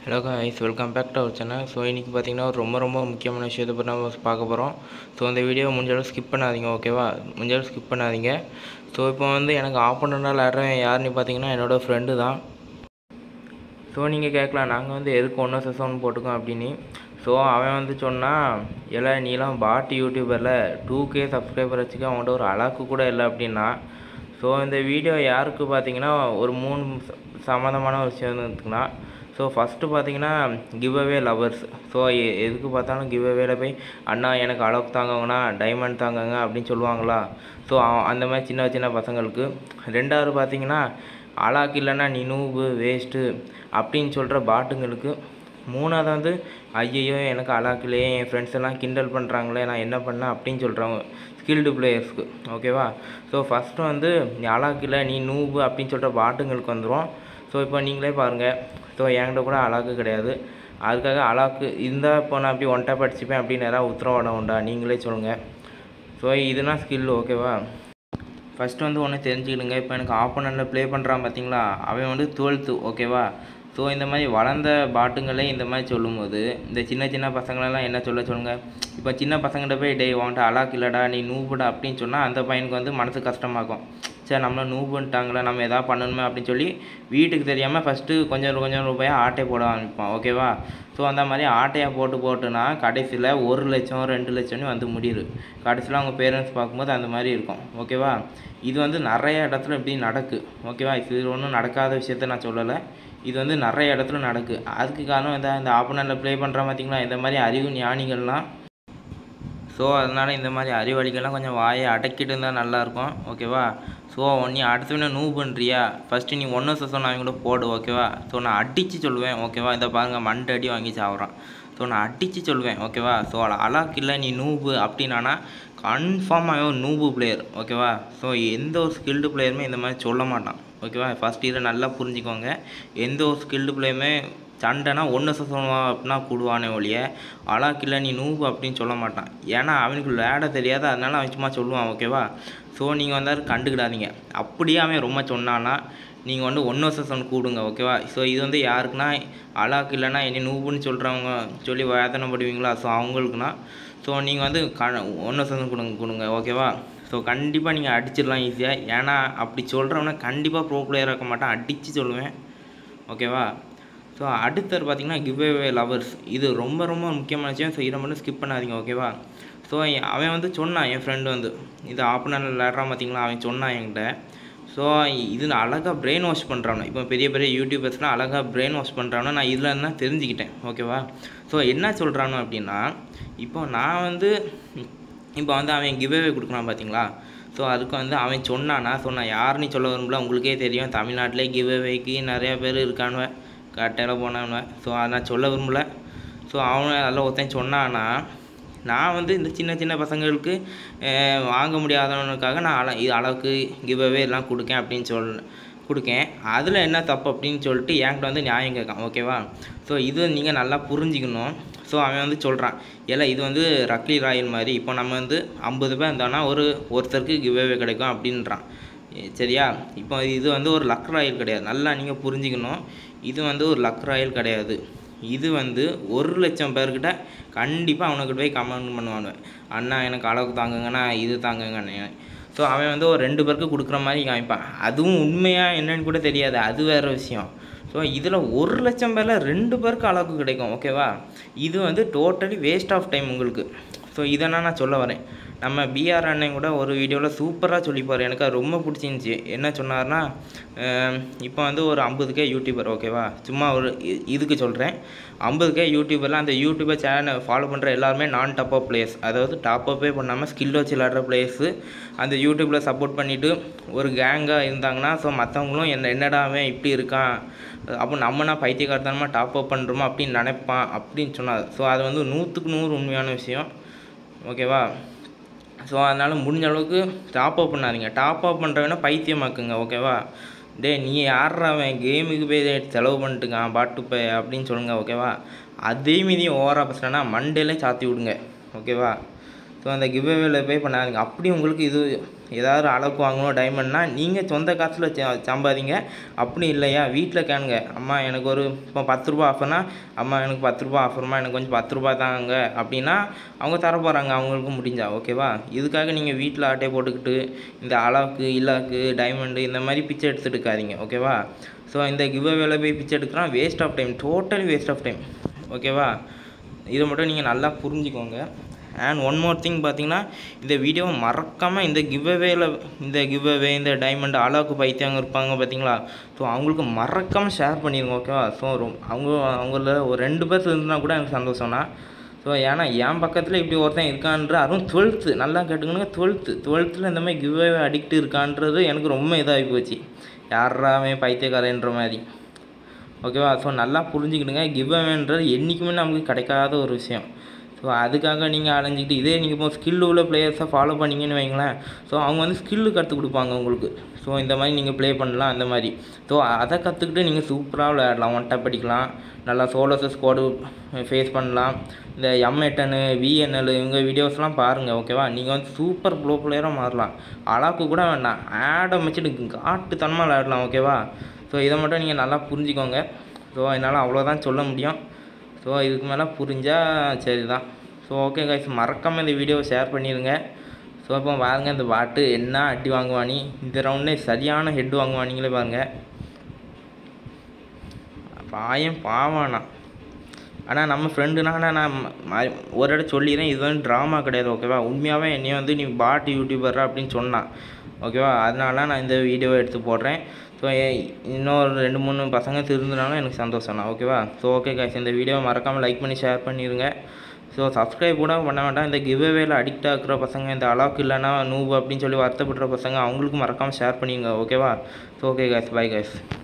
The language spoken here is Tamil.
hello guys welcome back to our channel so இன்றைக்கி பார்த்தீங்கன்னா ஒரு ரொம்ப ரொம்ப முக்கியமான விஷயத்தை பற்றி நம்ம பார்க்க போகிறோம் ஸோ அந்த வீடியோ முடிஞ்சளவு ஸ்கிப் பண்ணாதீங்க ஓகேவா முடிஞ்சளவு ஸ்கிப் பண்ணாதீங்க ஸோ இப்போ வந்து எனக்கு ஆப்போனண்டாக விளாட்றவன் யாருன்னு பார்த்தீங்கன்னா என்னோடய ஃப்ரெண்டு தான் ஸோ நீங்கள் கேட்கலாம் நாங்கள் வந்து எதுக்கு ஒன்று செசன் போட்டுக்கோம் அப்படின்னு ஸோ அவன் வந்து சொன்னான் இல்லை நீலாம் பாட்டு யூடியூபரில் டூ கே சப்ஸ்கிரைபர் வச்சுக்க அவன்கிட்ட ஒரு அழகு கூட இல்லை அப்படின்னா ஸோ இந்த வீடியோ யாருக்கு பார்த்தீங்கன்னா ஒரு மூணு ச- சம்மந்தமான விஷயம் இருக்குன்னா ஸோ ஃபஸ்ட்டு பார்த்தீங்கன்னா கிவ் அவே லவர்ஸ் ஸோ எதுக்கு பார்த்தாலும் கிவ் அவேல போய் அண்ணா எனக்கு அளவுக்கு தாங்கங்கண்ணா டைமண்ட் தாங்கங்க அப்படின்னு சொல்லுவாங்களா ஸோ அந்த மாதிரி சின்ன சின்ன பசங்களுக்கு ரெண்டாவது பார்த்தீங்கன்னா அலாக்கு இல்லைன்னா நீ நூபு வேஸ்ட்டு அப்படின்னு சொல்கிற பாட்டுங்களுக்கு மூணாவது வந்து ஐயையோ எனக்கு அலாக்கிலேயே என் ஃப்ரெண்ட்ஸ் எல்லாம் கிண்டல் பண்ணுறாங்களே நான் என்ன பண்ணேன் அப்படின்னு சொல்கிறவங்க ஸ்கில்டு பிளேயர்ஸ்க்கு ஓகேவா ஸோ ஃபஸ்ட்டு வந்து நீ அலாக்கில் நீ நூபு அப்படின்னு சொல்கிற பாட்டுங்களுக்கு வந்துடும் ஸோ இப்போ நீங்களே பாருங்கள் ஸோ என்கிட்ட கூட அலாக்கு கிடையாது அதுக்காக அலாக்கு இருந்தால் இப்போ நான் அப்படி ஒன் டைப் அடிச்சுப்பேன் அப்படின்னு யாராவது உத்தரவாதம் உண்டா நீங்களே சொல்லுங்கள் ஸோ இதுனா ஸ்கில் ஓகேவா ஃபஸ்ட்டு வந்து ஒன்று தெரிஞ்சுக்கிடுங்க இப்போ எனக்கு ஆப்போனண்ட்டில் ப்ளே பண்ணுறான் பார்த்தீங்களா அவன் வந்து டுவெல்த்து ஓகேவா ஸோ இந்த மாதிரி வளர்ந்த பாட்டுங்களே இந்த மாதிரி சொல்லும்போது இந்த சின்ன சின்ன பசங்களெல்லாம் என்ன சொல்ல சொல்லுங்கள் இப்போ சின்ன பசங்கள்ட்ட போய் டேய் உன்ட்ட அலாக் இல்லடா நீ நூபுடா அப்படின்னு சொன்னால் அந்த பையனுக்கு வந்து மனசு கஷ்டமாக்கும் சரி நம்மளை நூபுன்ட்டாங்களே நம்ம எதாவது பண்ணணுமே அப்படின்னு சொல்லி வீட்டுக்கு தெரியாமல் ஃபஸ்ட்டு கொஞ்சம் கொஞ்சம் ரூபாயாக ஆட்டை போட ஆரம்பிப்பான் ஓகேவா ஸோ அந்த மாதிரி ஆட்டையாக போட்டு போட்டுனா கடைசியில் ஒரு லட்சம் ரெண்டு லட்சம்னு வந்து முடியுது கடைசியில் அவங்க பேரண்ட்ஸ் பார்க்கும்போது அந்த மாதிரி இருக்கும் ஓகேவா இது வந்து நிறைய இடத்துல இப்படி நடக்கு ஓகேவா இது ஒன்றும் நடக்காத விஷயத்த நான் சொல்லலை இது வந்து நிறைய இடத்துல நடக்கு அதுக்கு காரணம் இந்த இந்த ஆப்பனரில் ப்ளே பண்ணுற பார்த்தீங்களா இந்த மாதிரி அறிவு ஞானிகள்லாம் ஸோ அதனால் இந்த மாதிரி அறிவாளிகள்லாம் கொஞ்சம் வாயை அடக்கிட்டு இருந்தால் நல்லாயிருக்கும் ஓகேவா ஸோ நீ அடுத்தவன நூ பண்ணுறியா ஃபஸ்ட்டு நீ ஒன்று செசன் அவங்க கூட போடு ஓகேவா ஸோ நான் அடித்து சொல்லுவேன் ஓகேவா இந்த பாருங்கள் மண்டை அடி வாங்கி சாப்பிட்றான் ஸோ நான் அடித்து சொல்லுவேன் ஓகேவா ஸோ அலாக் இல்லை நீ நூபு அப்படின்னானா கன்ஃபார்மாக அவன் நூபு பிளேயர் ஓகேவா ஸோ எந்த ஒரு ஸ்கில்டு பிளேயருமே இந்த மாதிரி சொல்ல மாட்டான் ஓகேவா ஃபஸ்ட் இதை நல்லா புரிஞ்சுக்கோங்க எந்த ஒரு ஸ்கில்டு பிளேயருமே சண்டைனா ஒன்று சொல்லுவான் அப்படின்னா கூடுவானே ஒழிய அலாக்கில்ல நீ நூபு அப்படின்னு சொல்ல மாட்டான் ஏன்னா அவனுக்கு விளையாட தெரியாது அதனால அவன் சும்மா சொல்லுவான் ஓகேவா ஸோ நீங்கள் வந்தாரு கண்டுக்கிடாதீங்க அப்படியே அவன் ரொம்ப சொன்னான்னா நீங்கள் வந்து ஒன்று செஷன் கூடுங்க ஓகேவா ஸோ இது வந்து யாருக்குன்னா அலாக்கு இல்லைன்னா என்ன நூபுன்னு சொல்கிறவங்க சொல்லி வேதனைப்படுவீங்களா ஸோ அவங்களுக்குனா ஸோ நீங்கள் வந்து க ஒன்று செஷன் கொடுங்க கொடுங்க ஓகேவா ஸோ கண்டிப்பாக நீங்கள் அடிச்சிடலாம் ஈஸியாக ஏன்னா அப்படி சொல்கிறவன கண்டிப்பாக ப்ரோ பிளேயர் இருக்க மாட்டான் அடித்து சொல்லுவேன் ஓகேவா ஸோ அடுத்தது பார்த்தீங்கன்னா கிவ் அவே லவர்ஸ் இது ரொம்ப ரொம்ப முக்கியமான விஷயம் ஸோ இதை மட்டும் ஸ்கிப் பண்ணாதீங்க ஓகேவா ஸோ அவன் வந்து சொன்னான் என் ஃப்ரெண்டு வந்து இது ஆப்பனர் விளையாடுறான் பார்த்தீங்களா அவன் சொன்னான் என்கிட்ட ஸோ இது அழகாக பிரெயின் வாஷ் பண்ணுறானு இப்போ பெரிய பெரிய யூடியூபர்ஸ்லாம் அழகாக பிரெயின் வாஷ் பண்ணுறானு நான் இதில் தான் தெரிஞ்சுக்கிட்டேன் ஓகேவா ஸோ என்ன சொல்கிறானு அப்படின்னா இப்போ நான் வந்து இப்போ வந்து அவன் கிவ்அவே கொடுக்குறான் பார்த்தீங்களா ஸோ அதுக்கு வந்து அவன் சொன்னானா ஸோ நான் யாருன்னு சொல்ல விரும்பல உங்களுக்கே தெரியும் தமிழ்நாட்டிலே கிவ்அவேக்கு நிறையா பேர் இருக்கானுவ கட்டையில் போனானுவ ஸோ அதை நான் சொல்ல விரும்பல ஸோ அவன் அதில் ஒருத்தன் சொன்னானா நான் வந்து இந்த சின்ன சின்ன பசங்களுக்கு அஹ், வாங்க முடியாதவனுக்காக நான் அள இது அளவுக்கு கிவ்அவே எல்லாம் கொடுக்கேன் அப்படின்னு சொல் கொடுக்கேன் அதில் என்ன தப்பு அப்படின்னு சொல்லிட்டு என்கிட்ட வந்து நியாயம் கேட்கான் ஓகேவா ஸோ இது நீங்கள் நல்லா புரிஞ்சுக்கணும் ஸோ அவன் வந்து சொல்கிறான் ஏல இது வந்து ரக்லி ராயல் மாதிரி இப்போ நம்ம வந்து ஐம்பது பேர் இருந்தோன்னா ஒரு ஒருத்தருக்கு கிவ்அவே கிடைக்கும் அப்படின்றான் எ- சரியா இப்போ இது வந்து ஒரு லக் ராயல் கிடையாது நல்லா நீங்கள் புரிஞ்சுக்கணும் இது வந்து ஒரு லக் ராயல் கிடையாது இது வந்து ஒரு லட்சம் பேர்கிட்ட கண்டிப்பாக அவனுக்கிட்ட போய் கமெண்ட் பண்ணுவானுவன் அண்ணா எனக்கு அளவுக்கு தாங்குங்கண்ணா இது தாங்குங்கண்ணே ஸோ அவன் வந்து ஒரு ரெண்டு பேருக்கு கொடுக்குற மாதிரி காமிப்பான் அதுவும் உண்மையாக என்னன்னு கூட தெரியாது அது வேறு விஷயம் ஸோ இதில் ஒரு லட்சம் பேரில் ரெண்டு பேருக்கு அளவுக்கு கிடைக்கும் ஓகேவா இது வந்து டோட்டலி வேஸ்ட் ஆஃப் டைம் உங்களுக்கு ஸோ இதை நான் சொல்ல வரேன் நம்ம பிஆர் அண்ணன் கூட ஒரு வீடியோவில் சூப்பராக சொல்லிப்பார் எனக்கு அது ரொம்ப பிடிச்சிருந்துச்சி என்ன சொன்னார்னா இப்போ வந்து ஒரு ஐம்பதுக்கே யூடியூபர் ஓகேவா சும்மா ஒரு இ- இதுக்கு சொல்கிறேன் ஐம்பதுக்கே யூடியூபரில் அந்த யூடியூபர் சேனலை ஃபாலோ பண்ணுற எல்லாருமே நான் டாப் அப் பிளேயர்ஸ் அதாவது டாப் அப்பே பண்ணாமல் ஸ்கில் வச்சு விளாடுற பிளேயர்ஸு அந்த யூடியூப்பில் சப்போர்ட் பண்ணிவிட்டு ஒரு கேங்காக இருந்தாங்கன்னா ஸோ மற்றவங்களும் என்ன என்னடா அவன் இப்படி இருக்கான் அப்போ நம்மனா பைத்தியக்காரத்தனமாக டாப் அப் பண்ணுறோமா அப்படின்னு நினைப்பான் அப்படின்னு சொன்னார் ஸோ அது வந்து நூற்றுக்கு நூறு உண்மையான விஷயம் ஓகேவா ஸோ அதனால் முடிஞ்ச அளவுக்கு டாப் அப் பண்ணாதீங்க டாப் அப் பண்ணுறவனா பைத்தியமாக்குங்க ஓகேவா டேய் நீ யாரா அவன் கேமுக்கு போய் செலவு பண்ணிட்டுக்கான் பாட்டு போய் அப்படின்னு சொல்லுங்க ஓகேவா அதே மீதி ஓவராக பேசுனா மண்டேலே சாத்தி விடுங்க ஓகேவா ஸோ அந்த கிவ்அவேல போய் பண்ணாதீங்க அப்படி உங்களுக்கு இது ஏதாவது அளவுக்கு வாங்கணும் டைமண்ட்னா நீங்கள் சொந்த காசில் ச- சம்பாதிங்க அப்படி இல்லையா வீட்டில் கேளுங்க அம்மா எனக்கு ஒரு இப்போ பத்து ரூபா ஆஃபர்னா அம்மா எனக்கு பத்து ரூபா ஆஃபர்மா எனக்கு கொஞ்சம் பத்து ரூபா தாங்க அப்படின்னா அவங்க தர போகிறாங்க அவங்களுக்கு முடிஞ்சா ஓகேவா இதுக்காக நீங்கள் வீட்டில் ஆட்டையை போட்டுக்கிட்டு இந்த அளவுக்கு இல்லாக்கு டைமண்டு இந்த மாதிரி பிச்சை எடுத்துட்டு இருக்காதீங்க ஓகேவா ஸோ இந்த கிவ் வேலை போய் பிச்சை எடுக்கிறான் waste of time totally waste of time ஓகேவா இதை மட்டும் நீங்கள் நல்லா புரிஞ்சுக்கோங்க அண்ட் ஒன் மோர் திங் பார்த்தீங்கன்னா இந்த வீடியோவை மறக்காமல் இந்த கிவ்அவேல இந்த கிவ்அவே இந்த டைமண்ட் அளவுக்கு பைத்தியவங்க இருப்பாங்க பார்த்தீங்களா ஸோ அவங்களுக்கு மறக்காமல் ஷேர் பண்ணிடுங்க ஓகேவா ஸோ ரொம் அவங்க அவங்கள ஒரு ரெண்டு பேர் இருந்தால் கூட எனக்கு சந்தோஷம்னா ஸோ ஏன்னா என் பக்கத்தில் இப்படி ஒருத்தன் இருக்கான்ற அதுவும் டுவெல்த்து நல்லா கேட்டுக்கணுங்க டுவெல்த்து டுவெல்த்தில் இந்த மாதிரி கிவ்அவே அடிக்ட் இருக்கான்றது எனக்கு ரொம்ப இதாகி போச்சு யாராவே பைத்தியக்காரன்ற மாதிரி ஓகேவா ஸோ நல்லா புரிஞ்சுக்கிடுங்க கிவ்அவேன்றது என்றைக்குமே நமக்கு கிடைக்காத ஒரு விஷயம் ஸோ அதுக்காக நீங்கள் அலைஞ்சிக்கிட்டு இதே நீங்கள் இப்போ ஸ்கில் உள்ள பிளேயர்ஸை ஃபாலோ பண்ணீங்கன்னு வைங்களேன் ஸோ அவங்க வந்து ஸ்கில்லு கற்றுக் கொடுப்பாங்க உங்களுக்கு ஸோ இந்த மாதிரி நீங்கள் ப்ளே பண்ணலாம் அந்த மாதிரி ஸோ அதை கற்றுக்கிட்டு நீங்கள் சூப்பராக விளையாடலாம் ஒன் டப் அடிக்கலாம் நல்லா சோலோஸ் ஸ்குவாடு ஃபேஸ் பண்ணலாம் இந்த எம்எட்டனு விஎன்எல் இவங்க வீடியோஸ்லாம் பாருங்கள் ஓகேவா நீங்கள் வந்து சூப்பர் ப்ளோ பிளேயராக மாறலாம் அழாக்கு கூட வேண்டாம் ஆடை வச்சுட்டு காட்டுத்தனமாக விளையாடலாம் ஓகேவா ஸோ இதை மட்டும் நீங்கள் நல்லா புரிஞ்சுக்கோங்க ஸோ என்னால் அவ்வளோதான் சொல்ல முடியும் ஸோ இதுக்கு மேலே புரிஞ்சால் சரி தான் ஸோ ஓகே கைஸ் மறக்காமல் இந்த வீடியோவை ஷேர் பண்ணிடுங்க ஸோ இப்போ பாருங்க இந்த பாட்டு என்ன அடி வாங்குவானி இந்த ரவுண்டே சரியான ஹெட் வாங்குவானிங்களே பாருங்க பாயம் பாவானா ஆனால் நம்ம ஃப்ரெண்டுனா நான் ம- ம- ஒரு இடம் சொல்லிடுறேன் இது வந்து ட்ராமா கிடையாது ஓகேவா உண்மையாகவே என்னைய வந்து நீ பாட்டு யூடியூபர் அப்படின்னு சொன்னான் ஓகேவா அதனால நான் இந்த வீடியோவை எடுத்து போடுறேன் ஸோ இன்னொரு ரெண்டு மூணு பசங்க திருந்தினாலும் எனக்கு சந்தோஷம் தான் ஓகேவா ஸோ ஓகே guys இந்த வீடியோவை மறக்காமல் லைக் பண்ணி ஷேர் பண்ணிடுங்க ஸோ சப்ஸ்கிரைப் கூட பண்ண வேண்டாம் இந்த கிவ்அவேல அடிக்ட் ஆகுற பசங்க இந்த அளவுக்கு இல்லைன்னா நூபு அப்படின்னு சொல்லி வருத்தப்படுற பசங்க அவங்களுக்கும் மறக்காமல் ஷேர் பண்ணிடுங்க ஓகேவா so okay guys bye guys